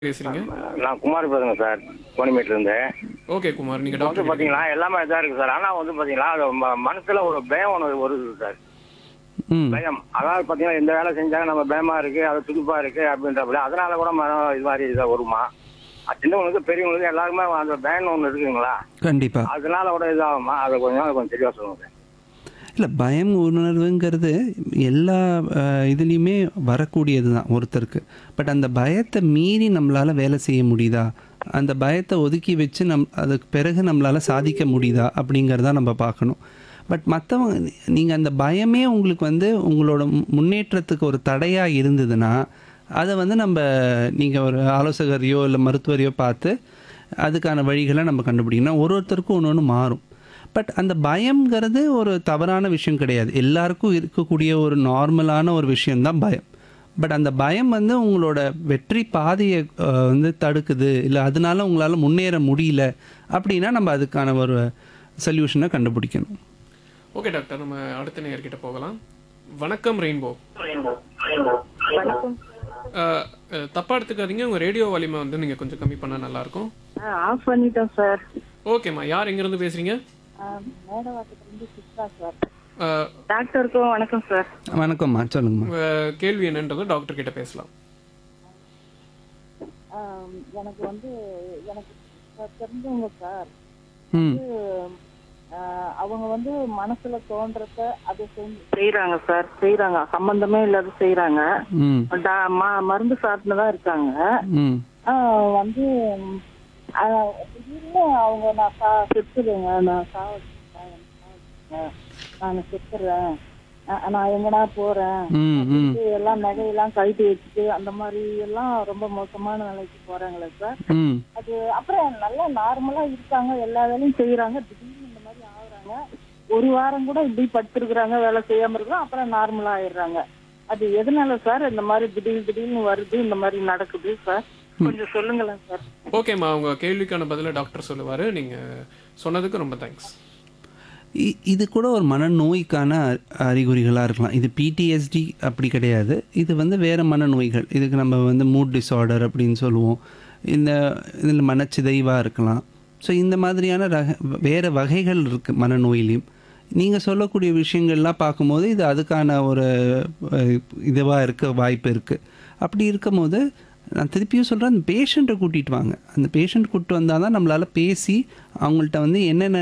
பேசுறீங்க நான் குமார் பேசுறேன் சார் கோணிமேட்ல இருந்து ஓகே குமார் நீங்க வந்து டாக்டர் பாத்தீங்களா எல்லாமே இதா இருக்கு சார் ஆனா வந்து பாத்தீங்களா அது ம- மனசுல ஒரு பயம் ஒன்று வருது சார் ம் பயம் அதாவது பாத்தீங்கன்னா எந்த வேலை செஞ்சாலும் நம்ம பயமா இருக்கு அது துடிப்பா இருக்கு அப்படின்றப்படி அதனால கூட மனம் இது மாதிரி இதா வருமா அது சின்னவங்களுக்கு பெரியவங்களுக்கு எல்லாருமே அந்த பயம் ஒன்று இருக்குங்களா கண்டிப்பா அதனால கூட இதாகுமா அதை கொஞ்சம் கொஞ்சம் தெளிவா சொல்லுங்க சார் இல்லை பயம் உணர்வுங்கிறது எல்லா அஹ், இதுலேயுமே வரக்கூடியது தான் ஒருத்தருக்கு பட் அந்த பயத்தை மீறி நம்மளால் வேலை செய்ய முடியுதா அந்த பயத்தை ஒதுக்கி வச்சு நம் அதுக்கு பிறகு நம்மளால் சாதிக்க முடியுதா அப்படிங்கிறத நம்ம பார்க்கணும் பட் மற்றவங்க நீங்கள் அந்த பயமே உங்களுக்கு வந்து உங்களோட மு- முன்னேற்றத்துக்கு ஒரு தடையாக இருந்ததுன்னா அதை வந்து நம்ம நீங்கள் ஒரு ஆலோசகரையோ இல்லை மருத்துவரையோ பார்த்து அதுக்கான வழிகளை நம்ம கண்டுபிடிக்கணும் ஒரு ஒருத்தருக்கும் ஒன்று ஒன்று மாறும் பட் அந்த பயம்ங்கிறது ஒரு தவறான விஷயம் கிடையாது எல்லாருக்கும் இருக்கக்கூடிய ஒரு நார்மலான ஒரு விஷயம்தான் பயம் பட் அந்த பயம் வந்து உங்களோட வெற்றி பாதையை அஹ், வந்து தடுக்குது இல்லை அதனால உங்களால் முன்னேற முடியல அப்படின்னா நம்ம அதுக்கான ஒரு சொல்யூஷனை கண்டுபிடிக்கணும் ஓகே டாக்டர் நம்ம அடுத்த நேயர்கிட்ட போகலாம் வணக்கம் ரெயின்போ வணக்கம் அஹ், அஹ், தப்பா எடுத்துக்காதீங்க உங்க ரேடியோ வலிமை வந்து நீங்க கொஞ்சம் கம்மி பண்ணா நல்லா இருக்கும் ஆஃப் பண்ணிட்டோம் சார் ஓகேம்மா யார் எங்க இருந்து பேசுறீங்க மேடவாக்கத்துலேருந்து சித்ரா சார் அஹ், டாக்டருக்கும் வணக்கம் சார் வணக்கம்மா சொல்லுங்கம்மா உங்க கேள்வி என்னன்றதை டாக்டர் கிட்ட பேசலாம் ஆம், எனக்கு வந்து எனக்கு சார் தெரிஞ்சவங்க சார் ம் வந்து, ஆ, அவங்க வந்து மனசுல தோன்றத அதை செஞ்சு செய்யறாங்க சார் செய்யறாங்க சம்பந்தமே இல்லாத செய்யறாங்க ம் மருந்து சாப்பிட்டு தான் இருக்காங்க ம் ஆ, வந்து ம், ஆ, திடீர்னு அவங்க நான் சா செத்துருங்க நான் சாவடிச்சிட்டேன் நான் செத்துறேன் ஆ, நான் எங்கடா போறேன் ம் ம் இது எல்லாம் நகையெல்லாம் கழட்டி வச்சுட்டு அந்த மாதிரி எல்லாம் ரொம்ப மோசமான நிலைக்கு போறாங்களே சார் ம் அது அப்புறம் நல்லா நார்மலா இருக்காங்க எல்லா வேலையும் செய்யறாங்க திடீர்னு இந்த மாதிரி ஆகுறாங்க ஒரு வாரம் கூட இப்படி படுத்திருக்கிறாங்க வேலை செய்யாம இருக்கிறோம் அப்புறம் நார்மலா ஆயிடுறாங்க அது எதனால சார் இந்த மாதிரி திடீர் திடீர்னு வருது இந்த மாதிரி நடக்குது சார் கொஞ்சம் சொல்லுங்களேன் சார் ஓகேம்மா உங்க கேள்விக்கான பதில டாக்டர் சொல்லுவாரு நீங்க சொன்னதுக்கு ரொம்ப தேங்க்ஸ் இ- இது கூட ஒரு மனநோய்க்கான அறிகுறிகளாக இருக்கலாம் இது பிடிஎஸ்டி அப்படி கிடையாது இது வந்து வேறு மனநோய்கள் இதுக்கு நம்ம வந்து மூட் டிஸார்டர் அப்படின்னு சொல்லுவோம் இந்த இதில் மனச்சிதைவாக இருக்கலாம் ஸோ இந்த மாதிரியான ரக வேறு வகைகள் இருக்குது மனநோயிலையும் நீங்கள் சொல்லக்கூடிய விஷயங்கள்லாம் பார்க்கும்போது இது அதுக்கான ஒரு இதுவாக இருக்க வாய்ப்பு இருக்குது அப்படி இருக்கும்போது நான் திருப்பியும் சொல்கிறேன் அந்த பேஷண்ட்டை கூட்டிகிட்டு வாங்க அந்த பேஷண்ட் கூப்பிட்டு வந்தால் தான் நம்மளால் பேசி அவங்கள்ட்ட வந்து என்னென்ன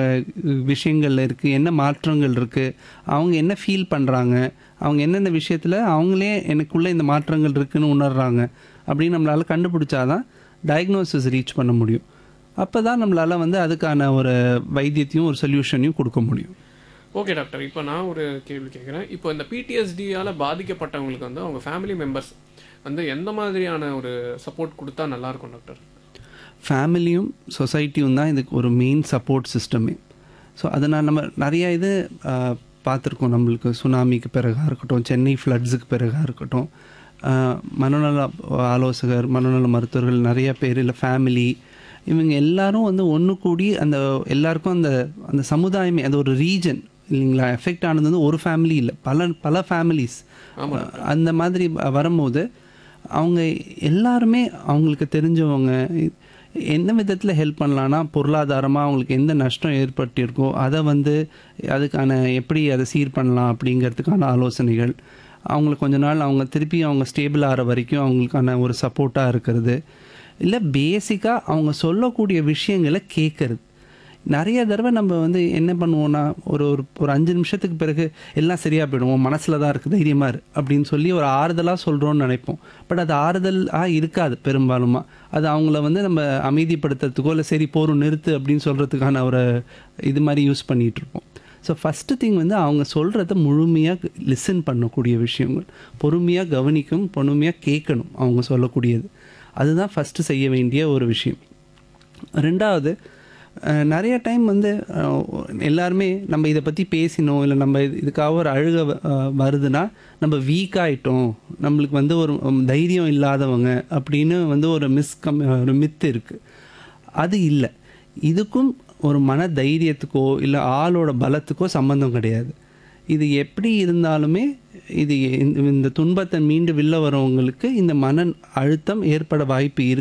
விஷயங்கள் இருக்குது என்ன மாற்றங்கள் இருக்குது அவங்க என்ன ஃபீல் பண்ணுறாங்க அவங்க என்னென்ன விஷயத்தில் அவங்களே எனக்குள்ளே இந்த மாற்றங்கள் இருக்குன்னு உணர்றாங்க அப்படின்னு நம்மளால் கண்டுபிடிச்சாதான் டயக்னோசிஸ் ரீச் பண்ண முடியும் அப்போ தான் நம்மளால் வந்து அதுக்கான ஒரு வைத்தியத்தையும் ஒரு சொல்யூஷனையும் கொடுக்க முடியும் ஓகே டாக்டர் இப்போ நான் ஒரு கேள்வி கேட்குறேன் இப்போ இந்த பிடிஎஸ்டியால் பாதிக்கப்பட்டவங்களுக்கு வந்து அவங்க ஃபேமிலி மெம்பர்ஸ் வந்து எந்த மாதிரியான ஒரு சப்போர்ட் கொடுத்தா நல்லா இருக்கும் டாக்டர் ஃபேமிலியும் சொசைட்டியும் தான் இதுக்கு ஒரு மெயின் சப்போர்ட் சிஸ்டமே ஸோ அதனால் நம்ம நிறைய இது ஆஹ், பார்த்துருக்கோம் நம்மளுக்கு சுனாமிக்கு பிறகாக இருக்கட்டும் சென்னை ஃப்ளட்ஸுக்கு பிறகாக இருக்கட்டும் ஆஹ், மனநல ஆலோசகர் மனநல மருத்துவர்கள் நிறைய பேர் இல்லை ஃபேமிலி இவங்க எல்லாரும் வந்து ஒன்று கூடி அந்த எல்லாருக்கும் அந்த அந்த சமுதாயமே அது ஒரு ரீஜன் இல்லைங்களா எஃபெக்ட் ஆனது வந்து ஒரு ஃபேமிலி இல்லை பல பல ஃபேமிலிஸ் அந்த மாதிரி வ- வரும்போது அவங்க எல்லாருமே அவங்களுக்கு தெரிஞ்சவங்க என்ன விதத்தில் ஹெல்ப் பண்ணலான்னா பொருளாதாரமாக அவங்களுக்கு எந்த நஷ்டம் ஏற்பட்டிருக்கோ அதை வந்து அதுக்கான எப்படி அதை சீர் பண்ணலாம் அப்படிங்கிறதுக்கான ஆலோசனைகள் அவங்களுக்கு கொஞ்ச நாள் அவங்க திருப்பி அவங்க ஸ்டேபிள் ஆகிற வரைக்கும் அவங்களுக்கான ஒரு சப்போர்ட்டாக இருக்கிறது இல்லை பேசிக்காக அவங்க சொல்லக்கூடிய விஷயங்களை கேட்குறது நிறைய தடவை நம்ம வந்து என்ன பண்ணுவோம்னா ஒரு ஒரு ஒரு அஞ்சு நிமிஷத்துக்கு பிறகு எல்லாம் சரியாக போயிடுவோம் மனசில் தான் இருக்குது தைரியமாக இரு அப்படின்னு சொல்லி ஒரு ஆறுதலாக சொல்கிறோன்னு நினைப்போம் பட் அது ஆறுதலாக இருக்காது பெரும்பாலுமா அது அவங்கள வந்து நம்ம அமைதிப்படுத்துறதுக்கோ இல்லை சரி போரும் நிறுத்து அப்படின்னு சொல்கிறதுக்கான ஒரு இது மாதிரி யூஸ் பண்ணிகிட்டு இருப்போம் ஸோ ஃபஸ்ட்டு திங் வந்து அவங்க சொல்கிறத முழுமையாக லிசன் பண்ணக்கூடிய விஷயங்கள் பொறுமையாக கவனிக்கும் பொறுமையாக கேட்கணும் அவங்க சொல்லக்கூடியது அதுதான் ஃபஸ்ட்டு செய்ய வேண்டிய ஒரு விஷயம் ரெண்டாவது அஹ், நிறைய டைம் வந்து அஹ், எல்லாருமே நம்ம இதை பற்றி பேசினோம் இல்லை நம்ம இது- இதுக்காக ஒரு அழுக வ- அஹ், வருதுன்னா நம்ம வீக் ஆயிட்டோம் நம்மளுக்கு வந்து ஒரு உம், தைரியம் இல்லாதவங்க அப்படின்னு வந்து ஒரு மிஸ்கம் ஒரு மித்து இருக்குது அது இல்லை இதுக்கும் ஒரு மன தைரியத்துக்கோ இல்லை ஆளோட பலத்துக்கோ சம்மந்தம் கிடையாது இது எப்படி இருந்தாலுமே இது இந்த- இந்த துன்பத்தை மீண்டு வெளில வரவங்களுக்கு இந்த மன அழுத்தம் ஏற்பட வாய்ப்பு இருக்கு